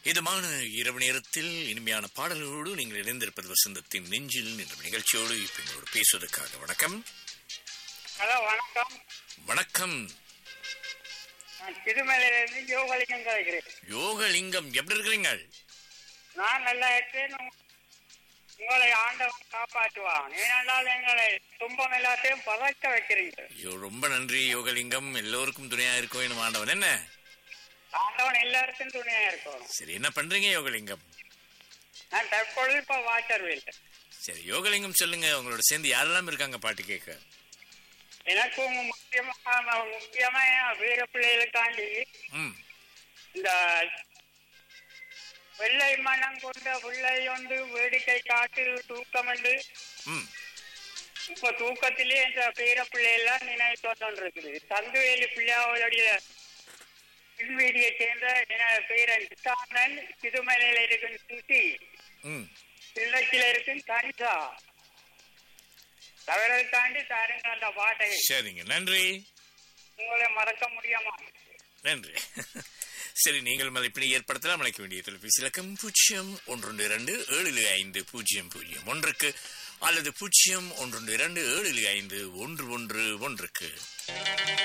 இதமான இரவு நேரத்தில் இனிமையான பாடல்களோடு நீங்கள் இணைந்திருப்பது வசந்தத்தின் நெஞ்சில் என்ற நிகழ்ச்சியோடு இப்ப எங்களோடு பேசுவதற்காக வணக்கம் ஹலோ வணக்கம் வணக்கம் நான் திருமலையிலிருந்து யோகலிங்கம் கலைக்கிறேன் யோகலிங்கம் எப்படி இருக்கிறீங்க நான் நல்லா இருக்கேன் உங்க- உங்களை ஆண்டவன் காப்பாற்றுவான் ஏனென்றால் எங்களை துன்பம் எல்லாத்தையும் பதக்க வைக்கிறீங்க ஐயோ ரொம்ப நன்றி யோகலிங்கம் எல்லோருக்கும் துணையா இருக்கும் எனும் ஆண்டவன் என்ன ஆண்டவன் எல்லாருக்கும் துணையா இருக்கணும் சரி என்ன பண்றீங்க யோகலிங்கம் நான் தற்பொழுது இப்ப வாட்டர்வில் சரி யோகலிங்கம் சொல்லுங்க உங்களோட சேர்ந்து யாரெல்லாம் இருக்காங்க பாட்டு கேட்க எனக்கு உங்க முக்கியமா முக்கியமா என் வீர பிள்ளைகளுக்காண்டி ம் இந்த வெள்ளை மனம் கொண்ட பிள்ளை வந்து வேடிக்கை காட்டு தூக்கம் என்று ம் இப்ப தூக்கத்திலே இந்த பேர பிள்ளையெல்லாம் நினைத்து இருக்குது தங்குவேலி பிள்ளையாவுடைய பின்வீதியை சேர்ந்த என பேரன் கிருஷ்ணன் சிதுமலையில இருக்கும் சுசி ம் கிள்ளச்சில இருக்கும் கனிதா தவறை தாண்டி தாருங்க அந்த பாட்டை சரிங்க நன்றி உங்களை மறக்க முடியாமா நன்றி சரி நீங்கள் மலைப்பினை ஏற்படுத்தலாம் அழைக்க வேண்டிய தொலைபேசி இலக்கம் பூஜ்ஜியம் ஒன்று இரண்டு ஏழு ஐந்து பூஜ்ஜியம் பூஜ்ஜியம் ஒன்றுக்கு அல்லது பூஜ்ஜியம் ஒன்று இரண்டு ஏழு ஐந்து ஒன்று ஒன்று ஒன்றுக்கு